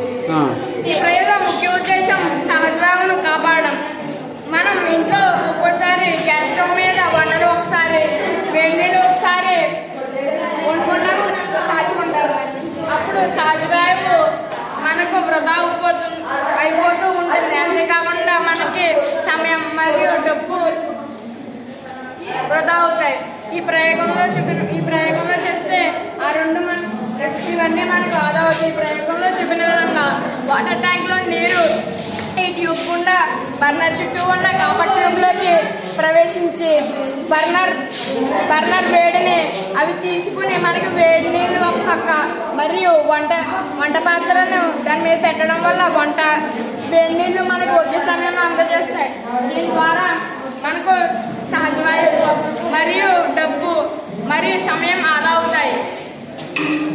ఆ, ఈ ప్రయోగం ముఖ్య ఉద్దేశం సహజీవనం కాపాడడం మనం ఇంట్లో ఒక్కోసారి గ్యాస్ స్టవ్ మీద వంటలు ఒకసారి వేడి నీళ్ళు ఒకసారి వండుకుంటాము కాచుకుంటాము అప్పుడు సహజవాయువు మనకు వృధా అయిపోతు అయిపోతూ ఉంటుంది అంతేకాకుండా మనకి సమయం మరియు డబ్బు వృధా అవుతాయి ఈ ప్రయోగంలో చూపిన ఈ ప్రయోగంలో చేస్తే ఆ రెండు మన ఇవన్నీ మనకు ఆదా అవుతాయి ఈ ప్రయోగంలో చూపిన విధంగా వాటర్ ట్యాంక్ లో నీరు ఈ ట్యూబ్ గుండా బర్నర్ చుట్టూ ఉన్న కాపట్యంలోకి ప్రవేశించి బర్నర్ బర్నర్ వేడిని అవి తీసుకుని మనకి వేడి నీళ్ళు ఒక పక్క మరియు వంట వంట పాత్రను దాని మీద పెట్టడం వల్ల వంట వేడి నీళ్ళు మనకు వచ్చే సమయంలో అందజేస్తాయి దీని ద్వారా మనకు సహజవాయువు మరియు డబ్బు మరియు సమయం ఆదా అవుతాయి